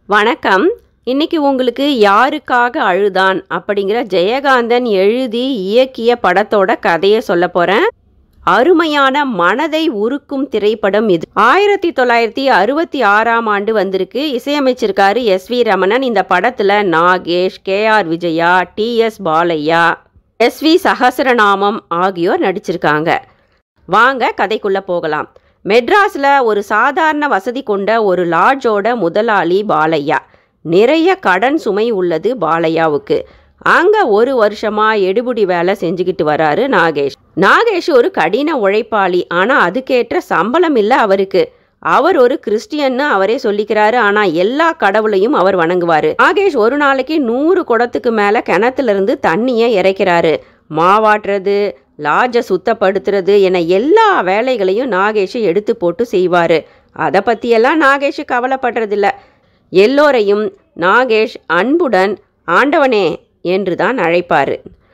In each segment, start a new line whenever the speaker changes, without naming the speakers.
வணக்கம் இன்னைக்கு உங்களுக்கு யாருக்காக அழுதான் அப்படிங்கிற ஜெயகாந்தன் எழுதி இயக்கிய படத்தோட கதையை சொல்ல போறேன் அருமையான மனதை உருக்கும் திரைப்படம் இது ஆயிரத்தி தொள்ளாயிரத்தி அறுபத்தி ஆறாம் ஆண்டு வந்திருக்கு இசையமைச்சிருக்காரு எஸ் வி ரமணன் இந்த படத்துல Nagesh K R Vijaya T S Balaiah S V Sahasranamam ஆகியோர் நடிச்சிருக்காங்க வாங்க கதைக்குள்ள போகலாம் மெட்ராஸ்ல ஒரு சாதாரண வசதி கொண்ட ஒரு லாட்ஜோட முதலாளி பாலையா நிறைய கடன் சுமை உள்ளது பாலையாவுக்கு அங்க ஒரு வருஷமா எடுபுடி வேலை செஞ்சுக்கிட்டு வராரு நாகேஷ் நாகேஷ் ஒரு கடின உழைப்பாளி ஆனா அதுக்கேற்ற சம்பளம் இல்லை அவருக்கு அவர் ஒரு கிறிஸ்டியன்னு அவரே சொல்லிக்கிறாரு ஆனா எல்லா கடவுளையும் அவர் வணங்குவாரு நாகேஷ் ஒரு நாளைக்கு நூறு குடத்துக்கு மேல கிணத்துல இருந்து தண்ணியை இறைக்கிறாரு மாவாட்டுறது லாட்ஜை சுத்தப்படுத்துறது என எல்லா வேலைகளையும் நாகேஷ் எடுத்து போட்டு செய்வார் அதை பற்றியெல்லாம் நாகேஷ் கவலைப்படுறதில்ல எல்லோரையும் நாகேஷ் அன்புடன் ஆண்டவனே என்று தான் அழைப்பார்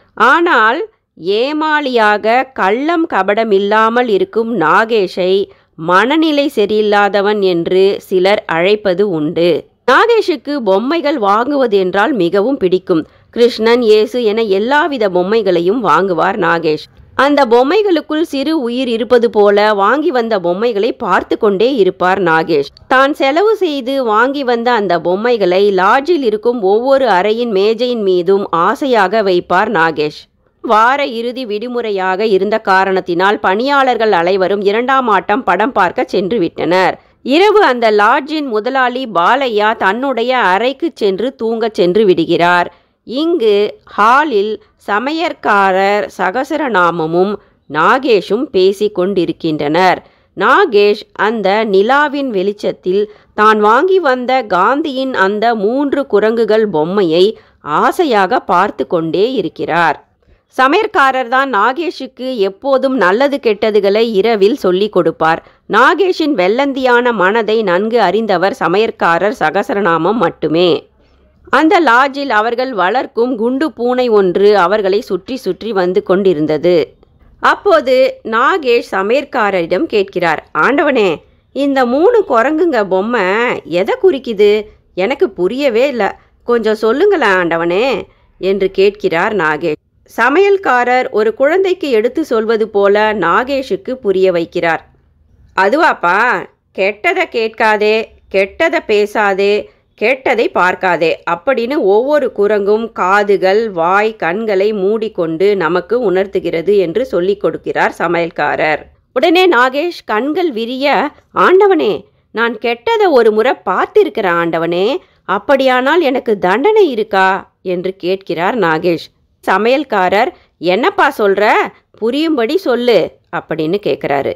ஆனால் ஏமாளியாக கள்ளம் கபடம் இல்லாமல் இருக்கும் நாகேஷை மனநிலை சரியில்லாதவன் என்று சிலர் அழைப்பது உண்டு நாகேஷுக்கு பொம்மைகள் வாங்குவது என்றால் மிகவும் பிடிக்கும் கிருஷ்ணன் இயேசு என எல்லாவித பொம்மைகளையும் வாங்குவார் நாகேஷ் அந்த பொம்மைகளுக்குள் சிறு உயிர் இருப்பது போல வாங்கி வந்த பொம்மைகளை பார்த்து கொண்டே இருப்பார் நாகேஷ் தான் செலவு செய்து வாங்கி வந்த அந்த பொம்மைகளை லாட்ஜில் இருக்கும் ஒவ்வொரு அறையின் மேஜையின் மீதும் ஆசையாக வைப்பார் நாகேஷ் வார இறுதி விடுமுறையாக இருந்த காரணத்தினால் பணியாளர்கள் அனைவரும் இரண்டாம் ஆட்டம் படம் பார்க்க சென்று விட்டனர் இரவு அந்த லாட்ஜின் முதலாளி பாலையா தன்னுடைய அறைக்கு சென்று தூங்கச் சென்று விடுகிறார் இங்கு ஹாலில் சமையற்காரர் சகசரநாமமும் நாகேஷும் பேசி கொண்டிருக்கின்றனர் நாகேஷ் அந்த நிலாவின் வெளிச்சத்தில் தான் வாங்கி வந்த காந்தியின் அந்த மூன்று குரங்குகள் பொம்மையை ஆசையாக பார்த்து கொண்டே இருக்கிறார் சமையற்காரர் தான் நாகேஷுக்கு எப்போதும் நல்லது கெட்டதுகளை இரவில் சொல்லிக் கொடுப்பார் நாகேஷின் வெள்ளந்தியான மனதை நன்கு அறிந்தவர் சமையற்காரர் சகசரநாமம் மட்டுமே அந்த லாட்ஜில் அவர்கள் வளர்க்கும் குண்டு பூனை ஒன்று அவர்களை சுற்றி சுற்றி வந்து கொண்டிருந்தது அப்போது நாகேஷ் சமையற்காரரிடம் கேட்கிறார் ஆண்டவனே இந்த மூணு குரங்குங்க பொம்மை எதை குறிக்குது எனக்கு புரியவே இல்லை கொஞ்சம் சொல்லுங்களேன் ஆண்டவனே என்று கேட்கிறார் நாகேஷ் சமையல்காரர் ஒரு குழந்தைக்கு எடுத்து சொல்வது போல நாகேஷுக்கு புரிய வைக்கிறார் அதுவாப்பா கெட்டதை கேட்காதே கெட்டதை பேசாதே கெட்டதை பார்க்காதே அப்படின்னு ஒவ்வொரு குரங்கும் காதுகள் வாய் கண்களை மூடிக்கொண்டு நமக்கு உணர்த்துகிறது என்று சொல்லிக் கொடுக்கிறார் சமையல்காரர் உடனே நாகேஷ் கண்கள் விரிய ஆண்டவனே நான் கெட்டதை ஒரு முறை பார்த்திருக்கிறேன் ஆண்டவனே அப்படியானால் எனக்கு தண்டனை இருக்கா என்று கேட்கிறார் நாகேஷ் சமையல்காரர் என்னப்பா சொல்ற புரியும்படி சொல்லு அப்படின்னு கேட்குறாரு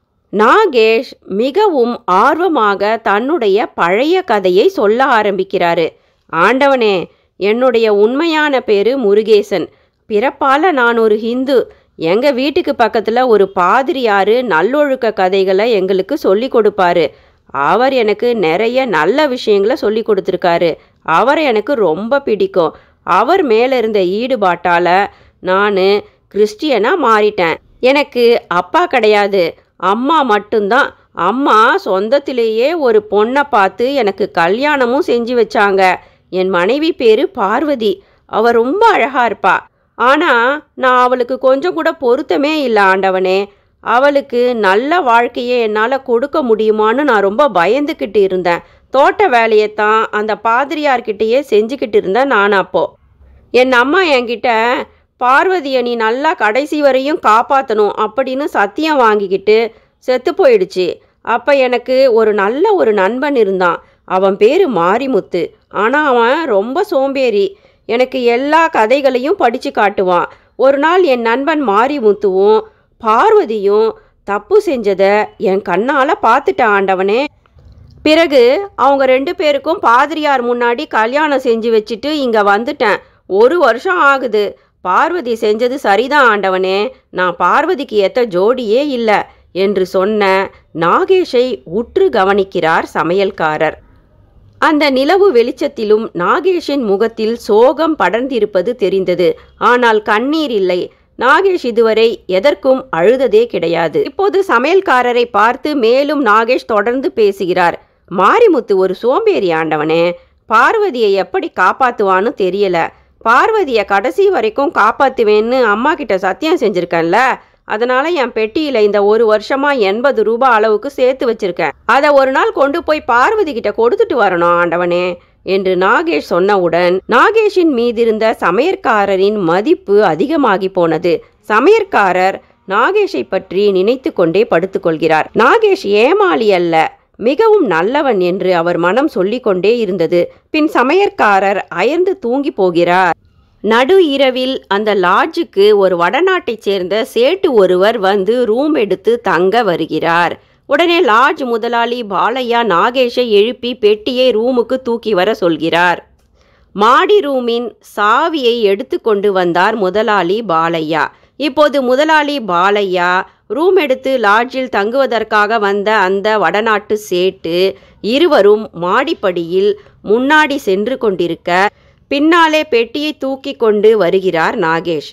நாகேஷ் மிகவும் ஆர்வமாக தன்னுடைய பழைய கதையை சொல்ல ஆரம்பிக்கிறாரு ஆண்டவனே என்னுடைய உண்மையான பேரு முருகேசன் பிறப்பால நான் ஒரு ஹிந்து எங்கள் வீட்டுக்கு பக்கத்தில் ஒரு பாதிரியாரு நல்லொழுக்க கதைகளை எங்களுக்கு சொல்லி கொடுப்பாரு அவர் எனக்கு நிறைய நல்ல விஷயங்களை சொல்லி கொடுத்துருக்காரு அவரை எனக்கு ரொம்ப பிடிக்கும் அவர் மேலே இருந்த ஈடுபாட்டால் நான் கிறிஸ்டியனாக மாறிட்டேன் எனக்கு அப்பா கிடையாது அம்மா மட்டும்தான் அம்மா சொந்தத்திலேயே ஒரு பொண்ணை பார்த்து எனக்கு கல்யாணமும் செஞ்சு வச்சாங்க என் மனைவி பேரு பார்வதி அவ ரொம்ப அழகா இருப்பா ஆனால் நான் அவளுக்கு கொஞ்சம் கூட பொருத்தமே இல்லை ஆண்டவனே அவளுக்கு நல்ல வாழ்க்கையை என்னால் கொடுக்க முடியுமான்னு நான் ரொம்ப பயந்துக்கிட்டு இருந்தேன் தோட்ட வேலையைத்தான் அந்த பாதிரியார்கிட்டயே செஞ்சுக்கிட்டு இருந்தேன் நான் அப்போ என் அம்மா என்கிட்ட பார்வதியை நீ நல்லா கடைசி வரையும் காப்பாற்றணும் அப்படின்னு சத்தியம் வாங்கிக்கிட்டு செத்து போயிடுச்சு அப்போ எனக்கு ஒரு நல்ல ஒரு நண்பன் இருந்தான் அவன் பேர் மாரிமுத்து ஆனால் அவன் ரொம்ப சோம்பேறி எனக்கு எல்லா கதைகளையும் படித்து காட்டுவான் ஒரு நாள் என் நண்பன் மாரிமுத்துவும் பார்வதியும் தப்பு செஞ்சதை என் கண்ணால் பார்த்துட்டேன் ஆண்டவனே பிறகு அவங்க ரெண்டு பேருக்கும் பாதிரியார் முன்னாடி கல்யாணம் செஞ்சு வச்சுட்டு இங்கே வந்துட்டேன் ஒரு வருஷம் ஆகுது பார்வதி செஞ்சது சரிதான் ஆண்டவனே நான் பார்வதிக்கு ஏற்ற ஜோடியே இல்லை என்று சொன்ன நாகேஷை உற்று கவனிக்கிறார் சமையல்காரர் அந்த நிலவு வெளிச்சத்திலும் நாகேஷின் முகத்தில் சோகம் படர்ந்திருப்பது தெரிந்தது ஆனால் கண்ணீர் இல்லை நாகேஷ் இதுவரை எதற்கும் அழுததே கிடையாது இப்போது சமையல்காரரை பார்த்து மேலும் நாகேஷ் தொடர்ந்து பேசுகிறார் மாரிமுத்து ஒரு சோம்பேறி ஆண்டவனே பார்வதியை எப்படி காப்பாத்துவான்னு தெரியல பார்வதியை கடைசி வரைக்கும் காப்பாத்துவேன்னு அம்மா கிட்ட சத்தியம் செஞ்சிருக்கேன்ல அதனால என் பெட்டியில இந்த ஒரு வருஷமா எண்பது ரூபாய் அளவுக்கு சேர்த்து வச்சிருக்கேன் அதை ஒரு நாள் கொண்டு போய் பார்வதி கிட்ட கொடுத்துட்டு வரணும் ஆண்டவனே என்று நாகேஷ் சொன்னவுடன் நாகேஷின் மீதிருந்த சமையற்காரரின் மதிப்பு அதிகமாகி போனது சமையற்காரர் நாகேஷை பற்றி நினைத்து கொண்டே படுத்துக்கொள்கிறார் நாகேஷ் ஏமாளி அல்ல மிகவும் நல்லவன் என்று அவர் மனம் சொல்லிக்கொண்டே இருந்தது பின் சமையற்காரர் அயர்ந்து தூங்கி போகிறார் நடு இரவில் அந்த லாட்ஜுக்கு ஒரு வடநாட்டைச் சேர்ந்த சேட்டு ஒருவர் வந்து ரூம் எடுத்து தங்க வருகிறார் உடனே லாட்ஜ் முதலாளி பாலையா நாகேஷை எழுப்பி பெட்டியை ரூமுக்கு தூக்கி வர சொல்கிறார் மாடி ரூமின் சாவியை எடுத்துக்கொண்டு வந்தார் முதலாளி பாலையா இப்போது முதலாளி பாலையா ரூம் எடுத்து லாட்ஜில் தங்குவதற்காக வந்த அந்த வடநாட்டு சேட்டு இருவரும் மாடிப்படியில் முன்னாடி சென்று கொண்டிருக்க பின்னாலே பெட்டியை தூக்கி கொண்டு வருகிறார் நாகேஷ்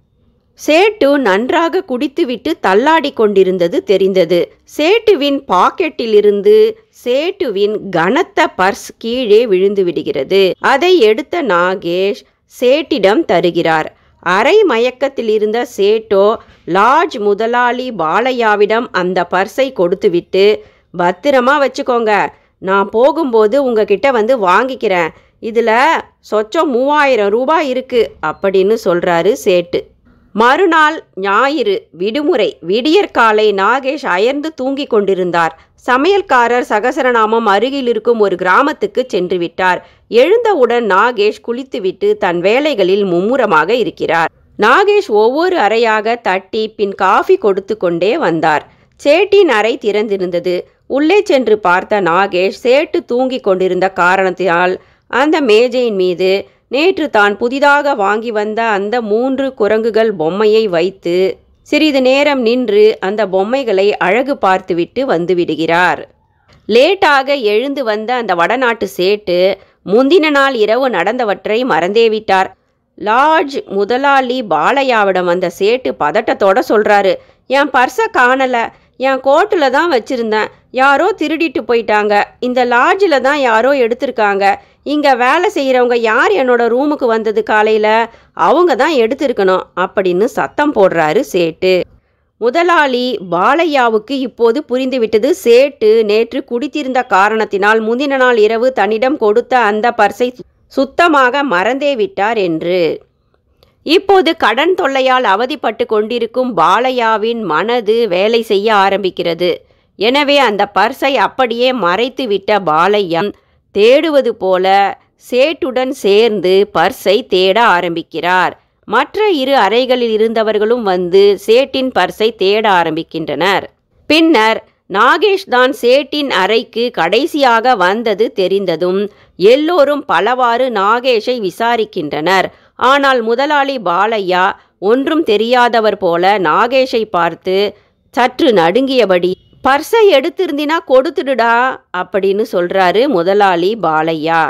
சேட்டு நன்றாக குடித்துவிட்டு தள்ளாடி கொண்டிருந்தது தெரிந்தது சேட்டுவின் பாக்கெட்டிலிருந்து சேட்டுவின் கனத்த பர்ஸ் கீழே விழுந்து விடுகிறது அதை எடுத்த நாகேஷ் சேட்டிடம் தருகிறார் அரை மயக்கத்தில் இருந்த சேட்டோ லாட்ஜ் முதலாளி பாலையாவிடம் அந்த பர்ஸை கொடுத்துவிட்டு பத்திரமா வச்சுக்கோங்க நான் போகும்போது உங்ககிட்ட வந்து வாங்கிக்கிறேன் இதில் சொச்சம் மூவாயிரம் ரூபாய் இருக்கு அப்படின்னு சொல்றாரு சேட்டு மறுநாள் ஞாயிறு விடுமுறை விடியற்காலை நாகேஷ் அயர்ந்து தூங்கிக் கொண்டிருந்தார் சமையல்காரர் சகசரநாமம் அருகில் இருக்கும் ஒரு கிராமத்துக்கு சென்று விட்டார் எழுந்தவுடன் நாகேஷ் குளித்துவிட்டு தன் வேலைகளில் மும்முரமாக இருக்கிறார் நாகேஷ் ஒவ்வொரு அறையாக தட்டி பின் காஃபி கொடுத்து கொண்டே வந்தார் சேட்டின் அறை திறந்திருந்தது உள்ளே சென்று பார்த்த நாகேஷ் சேட்டு தூங்கிக் கொண்டிருந்த காரணத்தினால் அந்த மேஜையின் மீது நேற்று தான் புதிதாக வாங்கி வந்த அந்த மூன்று குரங்குகள் பொம்மையை வைத்து சிறிது நேரம் நின்று அந்த பொம்மைகளை அழகு பார்த்துவிட்டு வந்து விடுகிறார் லேட்டாக எழுந்து வந்த அந்த வடநாட்டு சேட்டு முந்தின நாள் இரவு நடந்தவற்றை மறந்தே விட்டார் லாட்ஜ் முதலாளி பாலையாவிடம் வந்த சேட்டு பதட்டத்தோட சொல்றாரு என் பர்ஸை காணல என் கோட்டில் தான் வச்சிருந்தேன் யாரோ திருடிட்டு போயிட்டாங்க இந்த லாட்ஜில் தான் யாரோ எடுத்திருக்காங்க இங்கே வேலை செய்கிறவங்க யார் என்னோட ரூமுக்கு வந்தது காலையில் அவங்க தான் எடுத்திருக்கணும் அப்படின்னு சத்தம் போடுறாரு சேட்டு முதலாளி பாலையாவுக்கு இப்போது புரிந்துவிட்டது சேட்டு நேற்று குடித்திருந்த காரணத்தினால் முந்தின நாள் இரவு தன்னிடம் கொடுத்த அந்த பர்ஸை சுத்தமாக மறந்தே விட்டார் என்று இப்போது கடன் தொல்லையால் அவதிப்பட்டு கொண்டிருக்கும் பாலையாவின் மனது வேலை செய்ய ஆரம்பிக்கிறது எனவே அந்த பர்ஸை அப்படியே மறைத்து விட்ட பாலையா தேடுவது போல சேட்டுடன் சேர்ந்து பர்ஸை தேட ஆரம்பிக்கிறார் மற்ற இரு அறைகளில் இருந்தவர்களும் வந்து சேட்டின் பர்ஸை தேட ஆரம்பிக்கின்றனர் பின்னர் நாகேஷ் தான் சேட்டின் அறைக்கு கடைசியாக வந்தது தெரிந்ததும் எல்லோரும் பலவாறு நாகேஷை விசாரிக்கின்றனர் ஆனால் முதலாளி பாலையா ஒன்றும் தெரியாதவர் போல நாகேஷை பார்த்து சற்று நடுங்கியபடி பர்ஸை எடுத்திருந்தினா கொடுத்துடுடா அப்படின்னு சொல்றாரு முதலாளி பாலையா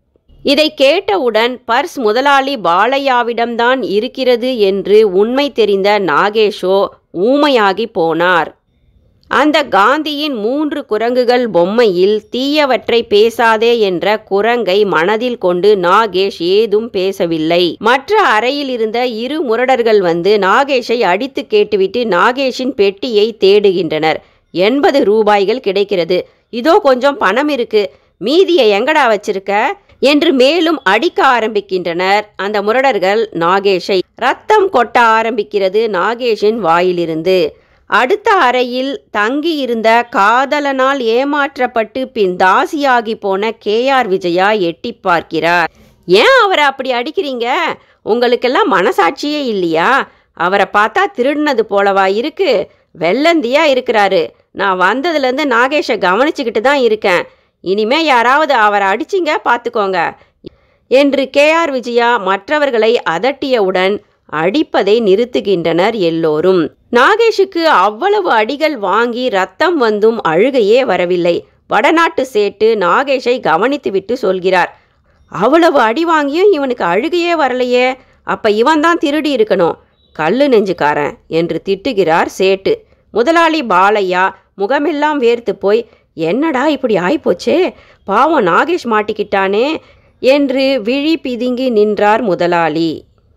இதை கேட்டவுடன் பர்ஸ் முதலாளி பாலையாவிடம்தான் இருக்கிறது என்று உண்மை தெரிந்த நாகேஷோ ஊமையாகி போனார் அந்த காந்தியின் மூன்று குரங்குகள் பொம்மையில் தீயவற்றை பேசாதே என்ற குரங்கை மனதில் கொண்டு நாகேஷ் ஏதும் பேசவில்லை மற்ற அறையில் இருந்த இரு முரடர்கள் வந்து நாகேஷை அடித்து கேட்டுவிட்டு நாகேஷின் பெட்டியை தேடுகின்றனர் எண்பது ரூபாய்கள் கிடைக்கிறது இதோ கொஞ்சம் பணம் இருக்கு மீதியை எங்கடா வச்சிருக்க என்று மேலும் அடிக்க ஆரம்பிக்கின்றனர் அந்த முரடர்கள் நாகேஷை ரத்தம் கொட்ட ஆரம்பிக்கிறது நாகேஷின் வாயிலிருந்து அடுத்த அறையில் தங்கியிருந்த காதலனால் ஏமாற்றப்பட்டு பின் தாசியாகி போன கே ஆர் விஜயா எட்டி பார்க்கிறார் ஏன் அவரை அப்படி அடிக்கிறீங்க உங்களுக்கெல்லாம் மனசாட்சியே இல்லையா அவரை பார்த்தா திருடினது போலவா இருக்கு வெள்ளந்தியா இருக்கிறாரு நான் வந்ததுலேருந்து நாகேஷை கவனிச்சுக்கிட்டு தான் இருக்கேன் இனிமே யாராவது அவரை அடிச்சிங்க பார்த்துக்கோங்க என்று கே ஆர் விஜயா மற்றவர்களை அதட்டியவுடன் அடிப்பதை நிறுத்துகின்றனர் எல்லோரும் நாகேஷுக்கு அவ்வளவு அடிகள் வாங்கி ரத்தம் வந்தும் அழுகையே வரவில்லை வடநாட்டு சேட்டு நாகேஷை கவனித்துவிட்டு சொல்கிறார் அவ்வளவு அடி வாங்கியும் இவனுக்கு அழுகையே வரலையே அப்ப இவன் தான் திருடி இருக்கணும் கல்லு நெஞ்சுக்காரன் என்று திட்டுகிறார் சேட்டு முதலாளி பாலையா முகமெல்லாம் வேர்த்து போய் என்னடா இப்படி ஆயிப்போச்சே பாவம் நாகேஷ் மாட்டிக்கிட்டானே என்று விழி பிதுங்கி நின்றார் முதலாளி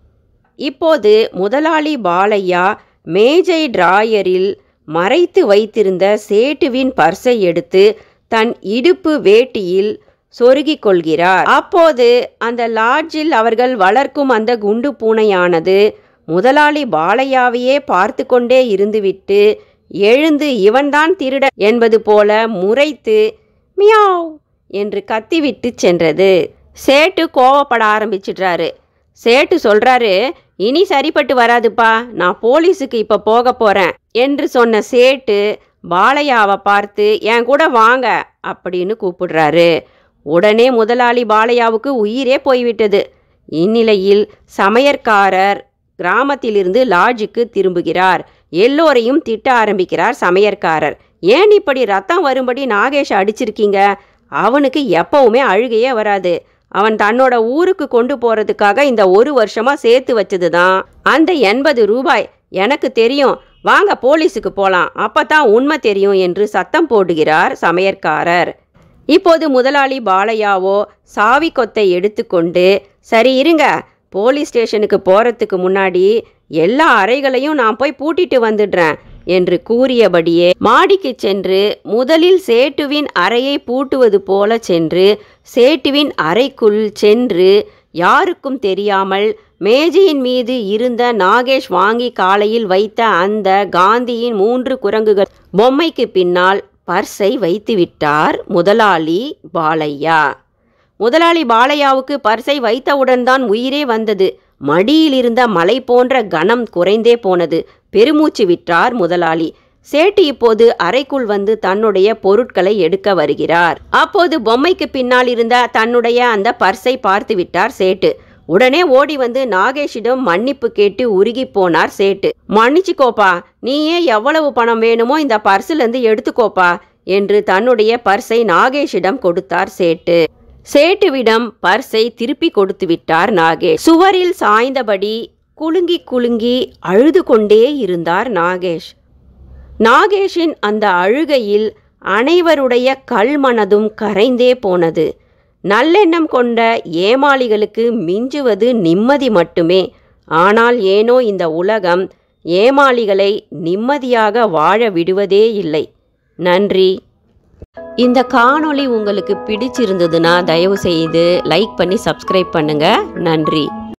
இப்போது முதலாளி பாலையா மேஜை டிராயரில் மறைத்து வைத்திருந்த சேட்டுவின் பர்ஸை எடுத்து தன் இடுப்பு வேட்டியில் சொருகிக் கொள்கிறார் அப்போது அந்த லாட்ஜில் அவர்கள் வளர்க்கும் அந்த குண்டு பூனையானது முதலாளி பாலையாவையே பார்த்து கொண்டே இருந்துவிட்டு எழுந்து இவன்தான் திருடன் என்பது போல முறைத்து மியாவ் என்று கத்திவிட்டு சென்றது சேட்டு கோவப்பட ஆரம்பிச்சிடுறாரு சேட்டு சொல்றாரு இனி சரிப்பட்டு வராதுப்பா நான் போலீஸுக்கு இப்போ போக போறேன் என்று சொன்ன சேட்டு பாலையாவை பார்த்து என் கூட வாங்க அப்படின்னு கூப்பிடுறாரு உடனே முதலாளி பாலையாவுக்கு உயிரே போய்விட்டது இந்நிலையில் சமையற்காரர் கிராமத்திலிருந்து லாட்ஜுக்கு திரும்புகிறார் எல்லோரையும் திட்ட ஆரம்பிக்கிறார் சமையற்காரர் ஏன் இப்படி ரத்தம் வரும்படி நாகேஷ் அடிச்சிருக்கீங்க அவனுக்கு எப்பவுமே அழுகையே வராது அவன் தன்னோட ஊருக்கு கொண்டு போறதுக்காக இந்த ஒரு வருஷமா சேர்த்து வச்சது தான் அந்த எண்பது ரூபாய் எனக்கு தெரியும் வாங்க போலீஸுக்கு போலாம் அப்பதான் உண்மை தெரியும் என்று சத்தம் போடுகிறார் சமையற்காரர் இப்போது முதலாளி பாலையாவோ சாவி கொத்தை எடுத்துக்கொண்டு சரி இருங்க போலீஸ் ஸ்டேஷனுக்கு போறதுக்கு முன்னாடி எல்லா அறைகளையும் நான் போய் பூட்டிட்டு வந்துடுறேன் என்று கூறியபடியே மாடிக்கு சென்று முதலில் சேட்டுவின் அறையை பூட்டுவது போல சென்று சேட்டுவின் அறைக்குள் சென்று யாருக்கும் தெரியாமல் மேஜையின் மீது இருந்த நாகேஷ் வாங்கி காலையில் வைத்த அந்த காந்தியின் மூன்று குரங்குகள் பொம்மைக்கு பின்னால் பர்ஸை வைத்துவிட்டார் முதலாளி பாலையா முதலாளி பாலையாவுக்கு பர்ஸை வைத்தவுடன் தான் உயிரே வந்தது மடியில் இருந்த மலை போன்ற கனம் குறைந்தே போனது பெருமூச்சு விட்டார் முதலாளி சேட்டு இப்போது அறைக்குள் வந்து தன்னுடைய பொருட்களை எடுக்க வருகிறார் அப்போது பொம்மைக்கு பின்னால் இருந்த தன்னுடைய அந்த பர்ஸை பார்த்து விட்டார் சேட்டு உடனே ஓடி வந்து நாகேஷிடம் மன்னிப்பு கேட்டு உருகி போனார் சேட்டு மன்னிச்சுக்கோப்பா நீயே எவ்வளவு பணம் வேணுமோ இந்த பர்சிலிருந்து எடுத்துக்கோப்பா என்று தன்னுடைய பர்ஸை நாகேஷிடம் கொடுத்தார் சேட்டு சேட்டுவிடம் பர்ஸை திருப்பி கொடுத்து விட்டார் நாகேஷ் சுவரில் சாய்ந்தபடி குலுங்கி குலுங்கி அழுது கொண்டே இருந்தார் நாகேஷ் நாகேஷின் அந்த அழுகையில் அனைவருடைய கல்மனதும் கரைந்தே போனது நல்லெண்ணம் கொண்ட ஏமாளிகளுக்கு மிஞ்சுவது நிம்மதி மட்டுமே ஆனால் ஏனோ இந்த உலகம் ஏமாளிகளை நிம்மதியாக வாழ விடுவதே இல்லை நன்றி இந்த காணொளி உங்களுக்கு பிடிச்சிருந்ததுன்னா தயவு செய்து லைக் பண்ணி சப்ஸ்கிரைப் பண்ணுங்க நன்றி